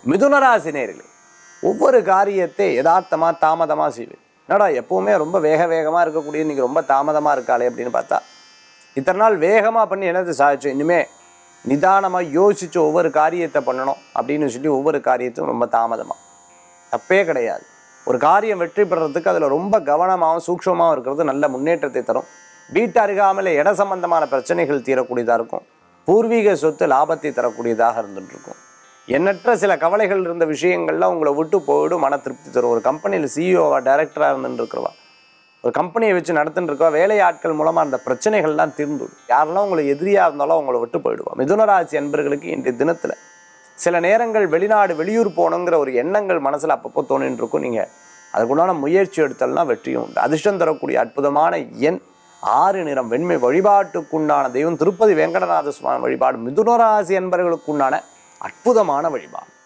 மிதுனராசி நேர்களே ஒவ்வொரு காரியத்தை யதார்த்தமாக தாமதமாக செய்வேன் என்னடா எப்பவுமே ரொம்ப வேக வேகமாக இருக்கக்கூடிய இன்னைக்கு ரொம்ப தாமதமாக இருக்காளே அப்படின்னு பார்த்தா இத்தனை நாள் வேகமாக பண்ணி என்னது சாதிச்சோம் இனிமே நிதானமாக யோசிச்சு ஒவ்வொரு காரியத்தை பண்ணணும் அப்படின்னு சொல்லி ஒவ்வொரு காரியத்தையும் ரொம்ப தாமதமாக தப்பே கிடையாது ஒரு காரியம் வெற்றி பெறறதுக்கு அதில் ரொம்ப கவனமாகவும் சூக்ஷமாகவும் இருக்கிறது நல்ல முன்னேற்றத்தை தரும் வீட்டு அருகாமையில் இட சம்பந்தமான பிரச்சனைகள் தீரக்கூடியதாக இருக்கும் பூர்வீக சொத்து லாபத்தை தரக்கூடியதாக இருந்துட்டு இருக்கும் எண்ணற்ற சில கவலைகள் இருந்த விஷயங்கள்லாம் உங்களை விட்டு போயிடும் மன திருப்தி தரும் ஒரு கம்பெனியில் சிஇஓவா டைரக்டராக இருந்துட்டு இருக்கிறவா ஒரு கம்பெனியை வச்சு நடத்தின்னு இருக்கா வேலை ஆட்கள் மூலமாக அந்த பிரச்சனைகள்லாம் தீர்ந்துடும் யாரெல்லாம் உங்களை எதிரியாக இருந்தாலும் அவங்கள விட்டு போயிடுவா மிதுனராசி அன்பர்களுக்கு இன்றைய தினத்தில் சில நேரங்கள் வெளிநாடு வெளியூர் போகணுங்கிற ஒரு எண்ணங்கள் மனசில் அப்பப்போ தோணின்னு இருக்கும் நீங்கள் அதுக்குண்டான முயற்சி எடுத்தல்னா வெற்றியும் உண்டு அதிர்ஷ்டம் தரக்கூடிய அற்புதமான எண் ஆறு நிறம் வெண்மை வழிபாட்டுக்குண்டான தெய்வம் திருப்பதி வெங்கடநாத சுவாமி வழிபாடு மிதுனராசி என்பவர்களுக்குண்டான அற்புதமான வழிபாடு